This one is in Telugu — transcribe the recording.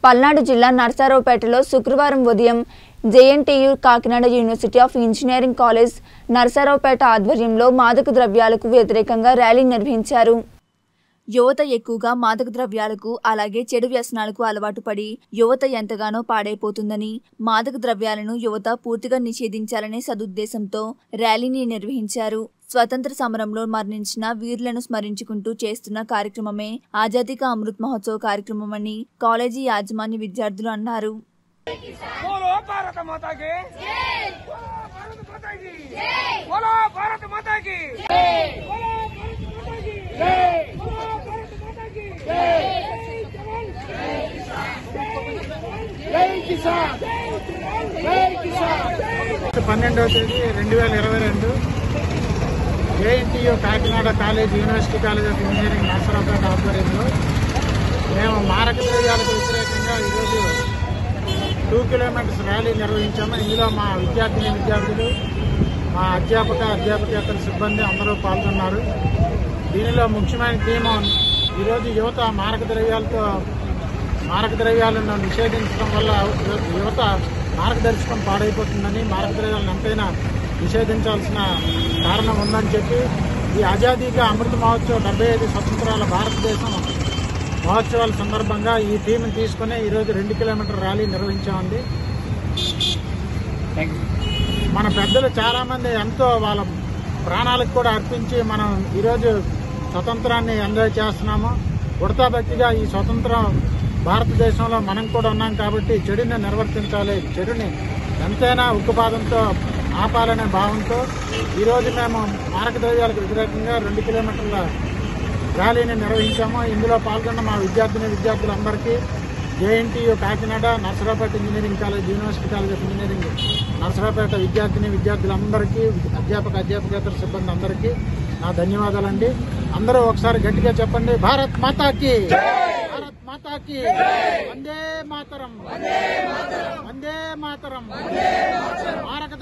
పల్నాడు జిల్లా నర్సారావుపేటలో శుక్రవారం ఉదయం JNTU Kakinada university of engineering college Narasaraopet ఆధ్వర్యంలో మాదక ద్రవ్యాలకు వ్యతిరేకంగా ర్యాలీ నిర్వహించారు యువత ఎక్కువగా మాదక ద్రవ్యాలకు అలాగే చెడు వ్యసనాలకు అలవాటు పడి యువత ఎంతగానో పాడైపోతుందని మాదక ద్రవ్యాలను యువత పూర్తిగా నిషేధించాలనే సదుద్దేశంతో ర్యాలీని నిర్వహించారు స్వతంత్ర సమరంలో మరణించిన వీరులను స్మరించుకుంటూ చేస్తున్న కార్యక్రమమే ఆజాదీ కా అమృత్ మహోత్సవ్ కార్యక్రమమని కాలేజీ యాజమాన్య విద్యార్థులు అన్నారు बोलो भारत माता की बोलो भारत माता की बोलो भारत माता की बोलो भारत माता की बोलो भारत माता की जय जवान जय किसान जय किसान పన్నెండవ తేదీ రెండు వేల ఇరవై రెండు JNTU Kakinada college university college of engineering Narasaraopet ఆధ్వర్యంలో మేము మారక ద్రవ్యాలకు వ్యతిరేకంగా ఈరోజు టూ కిలోమీటర్స్ ర్యాలీ నిర్వహించాము ఇందులో మా విద్యార్థిని విద్యార్థులు మా అధ్యాపక అధ్యాపకేతర సిబ్బంది అందరూ పాల్గొన్నారు దీనిలో ముఖ్యమైన థీమ్ ఈరోజు యువత మారక ద్రవ్యాలతో మారక ద్రవ్యాలను నిషేధించడం వల్ల యువత మార్గదర్శకం పాడైపోతుందని మారక ద్రవ్యాలను ఎంతైనా నిషేధించాల్సిన కారణం ఉందని చెప్పి ఈ ఆజాదీగా అమృత మహోత్సవ్ డెబ్బై ఐదు స్వతంత్రాల భారతదేశం మహోత్సవాల సందర్భంగా ఈ థీమ్ని తీసుకుని ఈరోజు రెండు కిలోమీటర్ ర్యాలీ నిర్వహించామండి మన పెద్దలు చాలా మంది ఎంతో వాళ్ళ ప్రాణాలకు కూడా అర్పించి మనం ఈరోజు స్వతంత్రాన్ని ఎంజాయ్ చేస్తున్నాము ఉడతా భక్తిగా ఈ స్వతంత్రం భారతదేశంలో మనం కూడా ఉన్నాం కాబట్టి చెడుని నిర్వర్తించాలి చెడుని ఎంతైనా ఉక్కుపాదంతో ఆపాలనే భావంతో ఈరోజు మేము మారక ద్రవ్యాలకు వ్యతిరేకంగా రెండు కిలోమీటర్ల ర్యాలీని నిర్వహించాము ఇందులో పాల్గొన్న మా విద్యార్థిని విద్యార్థులందరికీ JNTU Kakinada Narasaraopet engineering college university college of engineering Narasaraopet విద్యార్థిని విద్యార్థులందరికీ అధ్యాపక అధ్యాపకేతర సిబ్బంది అందరికీ నా ధన్యవాదాలండి అందరూ ఒకసారి గట్టిగా చెప్పండి భారత్ మాతాకి భారత్ మాతాకి వందే మాతరం వందే మాతరం మారక